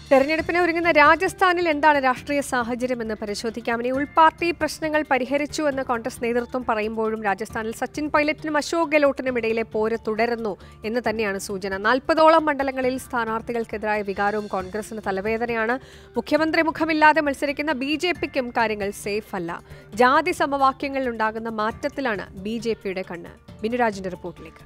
തെരഞ്ഞെടുപ്പിന് ഒരുങ്ങുന്ന രാജസ്ഥാനിൽ എന്താണ് രാഷ്ട്രീയ സാഹചര്യമെന്ന് പരിശോധിക്കാം ഇനി ഉൾപാർട്ടി പ്രശ്നങ്ങൾ പരിഹരിച്ചു എന്ന് കോൺഗ്രസ് നേതൃത്വം പറയുമ്പോഴും രാജസ്ഥാനിൽ സച്ചിൻ പൈലറ്റിനും അശോക് ഗെലോട്ടിനും ഇടയിലെ പോര് തുടരുന്നു എന്ന് തന്നെയാണ് സൂചന നാൽപ്പതോളം മണ്ഡലങ്ങളിൽ സ്ഥാനാർത്ഥികൾക്കെതിരായ വികാരവും കോൺഗ്രസിന് തലവേദനയാണ് മുഖ്യമന്ത്രി മുഖമില്ലാതെ മത്സരിക്കുന്ന ബി ജെ പിക്കും കാര്യങ്ങൾ സേഫ് അല്ല ജാതി സമവാക്യങ്ങളിൽ ഉണ്ടാകുന്ന മാറ്റത്തിലാണ് ബി ജെ പിയുടെ കണ്ണ് ബിനുരാജിന്റെ റിപ്പോർട്ടിലേക്ക്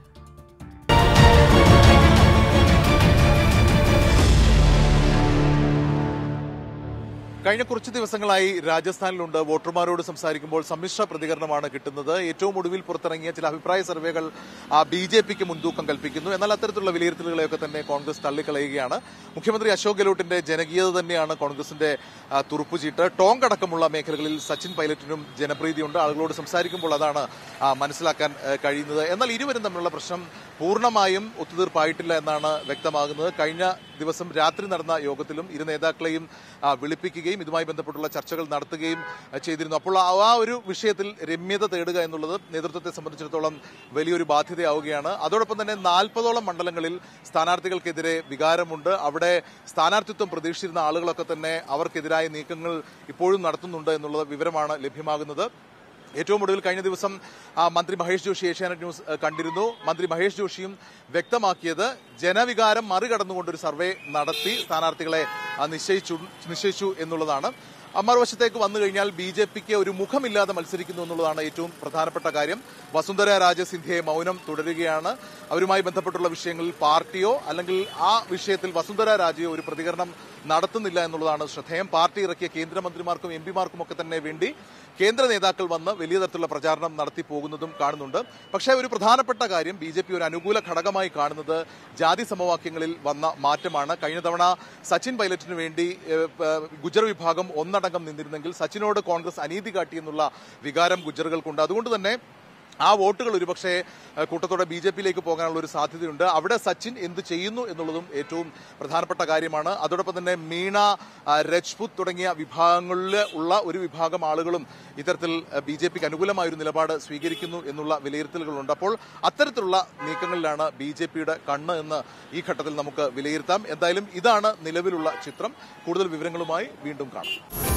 കഴിഞ്ഞ കുറച്ച് ദിവസങ്ങളായി രാജസ്ഥാനിലുണ്ട് വോട്ടർമാരോട് സംസാരിക്കുമ്പോൾ സമ്മിശ്ര പ്രതികരണമാണ് കിട്ടുന്നത് ഏറ്റവും ഒടുവിൽ പുറത്തിറങ്ങിയ ചില അഭിപ്രായ സർവേകൾ ബി ജെ പിക്ക് മുൻതൂക്കം കൽപ്പിക്കുന്നു എന്നാൽ അത്തരത്തിലുള്ള വിലയിരുത്തലുകളെയൊക്കെ തന്നെ കോൺഗ്രസ് തള്ളിക്കളയുകയാണ് മുഖ്യമന്ത്രി അശോക് ഗെഹ്ലോട്ടിന്റെ ജനകീയത തന്നെയാണ് കോൺഗ്രസിന്റെ ആ, തുറുപ്പുചീട്ട് ടോങ് അടക്കമുള്ള മേഖലകളിൽ സച്ചിൻ പൈലറ്റിനും ജനപ്രീതിയുണ്ട് ആളുകളോട് സംസാരിക്കുമ്പോൾ അതാണ് ആ, മനസ്സിലാക്കാൻ ആ, കഴിയുന്നത് എന്നാൽ ഇരുവരും തമ്മിലുള്ള പ്രശ്നം പൂർണ്ണമായും ഒത്തുതീർപ്പായിട്ടില്ല എന്നാണ് വ്യക്തമാകുന്നത് കഴിഞ്ഞ ദിവസം രാത്രി നടന്ന യോഗത്തിലും ഇരു നേതാക്കളെയും ആ, വിളിപ്പിക്കുകയും ഇതുമായി ബന്ധപ്പെട്ടുള്ള ചർച്ചകൾ നടത്തുകയും ആ, ചെയ്തിരുന്നു അപ്പോൾ ആ ആ ഒരു വിഷയത്തിൽ രമ്യത തേടുക എന്നുള്ളത് നേതൃത്വത്തെ സംബന്ധിച്ചിടത്തോളം വലിയൊരു ബാധ്യതയാവുകയാണ് അതോടൊപ്പം തന്നെ നാൽപ്പതോളം മണ്ഡലങ്ങളിൽ സ്ഥാനാർത്ഥികൾക്കെതിരെ വികാരമുണ്ട് അവിടെ സ്ഥാനാർത്ഥിത്വം പ്രതീക്ഷിച്ചിരുന്ന ആളുകളൊക്കെ തന്നെ അവർക്കെതിരായ നീക്കങ്ങൾ ഇപ്പോഴും നടത്തുന്നുണ്ട് എന്നുള്ള വിവരമാണ് ലഭ്യമാകുന്നത് ഏറ്റവും ഒടുവിൽ കഴിഞ്ഞ ദിവസം ആ, മന്ത്രി മഹേഷ് ജോഷി ഏഷ്യാനെറ്റ് ന്യൂസ് ആ, കണ്ടിരുന്നു മന്ത്രി മഹേഷ് ജോഷിയും വ്യക്തമാക്കിയത് ജനവികാരം മറികടന്നുകൊണ്ട് ഒരു സർവേ നടത്തി സ്ഥാനാർത്ഥികളെ ആ, നിശ്ചയിച്ചു നിശ്ചയിച്ചു എന്നുള്ളതാണ് ആ, മറുവശത്തേക്ക് വന്നു കഴിഞ്ഞാൽ ബി ജെ പിക്ക് ഒരു മുഖമില്ലാതെ മത്സരിക്കുന്നു എന്നുള്ളതാണ് ഏറ്റവും പ്രധാനപ്പെട്ട കാര്യം വസുന്ധര രാജ സിന്ധ്യയെ മൗനം തുടരുകയാണ് അവരുമായി ബന്ധപ്പെട്ടുള്ള വിഷയങ്ങളിൽ പാർട്ടിയോ അല്ലെങ്കിൽ ആ വിഷയത്തിൽ വസുന്ധര രാജയോ ഒരു പ്രതികരണം നടത്തുന്നില്ല എന്നുള്ളതാണ് ശ്രദ്ധേയം പാർട്ടി ഇറക്കിയ കേന്ദ്രമന്ത്രിമാർക്കും എം പിമാർക്കും ഒക്കെ തന്നെ വേണ്ടി കേന്ദ്ര നേതാക്കൾ വന്ന് വലിയ തരത്തിലുള്ള പ്രചാരണം നടത്തി പോകുന്നതും കാണുന്നുണ്ട് പക്ഷേ ഒരു പ്രധാനപ്പെട്ട കാര്യം ബി ജെ പി ഒരു അനുകൂല ഘടകമായി കാണുന്നത് ജാതി സമവാക്യങ്ങളിൽ വന്ന മാറ്റമാണ് കഴിഞ്ഞ തവണ സച്ചിൻ പൈലറ്റിന് വേണ്ടി ഏഹ്, ഏഹ്, ഗുജർ വിഭാഗം ഒന്നടങ്കം നിന്നിരുന്നെങ്കിൽ സച്ചിനോട് കോൺഗ്രസ് അനീതി കാട്ടിയെന്നുള്ള വികാരം ഗുജറുകൾക്കുണ്ട് അതുകൊണ്ട് തന്നെ ആ വോട്ടുകൾ ഒരുപക്ഷെ ഏഹ്, കൂട്ടത്തോടെ ബി ജെ പിയിലേക്ക് പോകാനുള്ള ഒരു സാധ്യതയുണ്ട് അവിടെ സച്ചിൻ എന്ത് ചെയ്യുന്നു എന്നുള്ളതും ഏറ്റവും പ്രധാനപ്പെട്ട കാര്യമാണ് അതോടൊപ്പം തന്നെ മീണ ആ, രജ്പുത് തുടങ്ങിയ വിഭാഗങ്ങളിൽ ഉള്ള ഒരു വിഭാഗം ആളുകളും ഇത്തരത്തിൽ ബി ജെ പിക്ക് അനുകൂലമായ ഒരു നിലപാട് സ്വീകരിക്കുന്നു എന്നുള്ള വിലയിരുത്തലുകളുണ്ട് അപ്പോൾ അത്തരത്തിലുള്ള നീക്കങ്ങളിലാണ് ബി ജെ പിയുടെ കണ്ണ് എന്ന് ഈ ഘട്ടത്തിൽ നമുക്ക് വിലയിരുത്താം എന്തായാലും ഇതാണ് നിലവിലുള്ള ചിത്രം കൂടുതൽ വിവരങ്ങളുമായി വീണ്ടും കാണാം